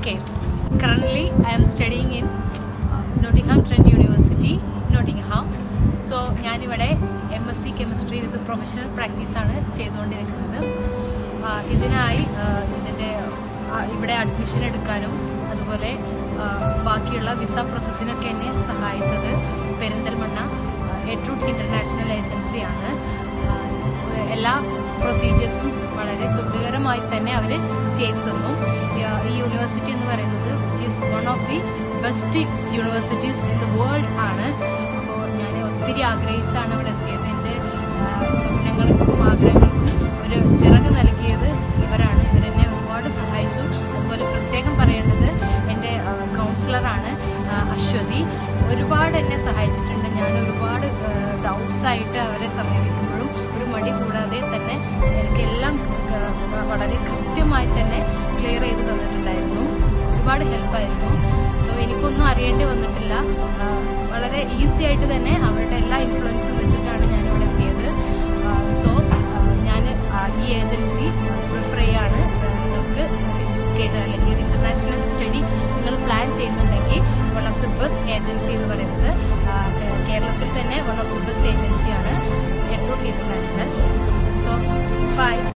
Okay, currently I am studying in uh, Nottingham Trent University, Nottingham. So ഞാനിവിടെ M S C chemistry with professional പ്രാക്ടീസാണ് ചെയ്തുകൊണ്ടിരിക്കുന്നത് ആ, ഇതിനായി ആ, ഇതിൻ്റെ ആ, ഇവിടെ അഡ്മിഷൻ എടുക്കാനും അതുപോലെ ആ, ബാക്കിയുള്ള വിസ പ്രോസസ്സിനൊക്കെ എന്നെ സഹായിച്ചത് പെരിന്തൽമണ്ണ എട്രൂട്ട് ഇൻ്റർനാഷണൽ ഏജൻസിയാണ് ആ, എല്ലാ പ്രൊസീജിയേഴ്സും വളരെ സുഖകരമായി തന്നെ അവർ ചെയ്തു തന്നു ഈ- ഈ യൂണിവേഴ്സിറ്റി എന്ന് പറയുന്നത് which is one of the best universities in the world ആണ് അപ്പോൾ ഞാൻ ഒത്തിരി ആഗ്രഹിച്ചാണ് അവിടെ എത്തിയത് എൻ്റെ ആ, സ്വപ്നങ്ങൾക്കും ആഗ്രഹങ്ങൾക്കും ഒരു ചിറക് നൽകിയത് ഇവരാണ് ഇവരെന്നെ ഒരുപാട് സഹായിച്ചു അതുപോലെ പ്രത്യേകം പറയേണ്ടത് എൻ്റെ കൗൺസിലറാണ് അശ്വതി ഒരുപാട് എന്നെ സഹായിച്ചിട്ടുണ്ട് ഞാൻ ഒരുപാട് ഡൗട്ട്സ് ആയിട്ട് അവരെ സമീപിക്കുമ്പോഴും ഒരു മടി കൂടാതെ തന്നെ എനിക്ക് എല്ലാം ക- വളരെ കൃത്യമായി തന്നെ ക്ലിയർ ചെയ്ത് തന്നിട്ടുണ്ടായിരുന്നു ഒരുപാട് ഹെൽപ്പായിരുന്നു സോ എനിക്കൊന്നും അറിയേണ്ടി വന്നിട്ടില്ല ആ, വളരെ ഈസി ആയിട്ട് തന്നെ അവരുടെ എല്ലാ ഇൻഫ്ലുവൻസും വെച്ചിട്ടാണ് ഞാനിവിടെ എത്തിയത് സോ ഞാൻ ഈ ഏജൻസി പ്രിഫർ ചെയ്യാണ് ആ, നിങ്ങൾക്ക് കേരള അല്ലെങ്കിൽ ഇന്റർനാഷണൽ സ്റ്റഡി നിങ്ങൾ പ്ലാൻ ചെയ്യുന്നുണ്ടെങ്കിൽ one of the best agency എന്ന് പറയുന്നത് ആ, കേ- കേരളത്തിൽ തന്നെ വൺ ഓഫ് ദി ബെസ്റ്റ് ഏജൻസിയാണ് എട്രൂട്ട് ഇന്റർനാഷണൽ സോ ബൈ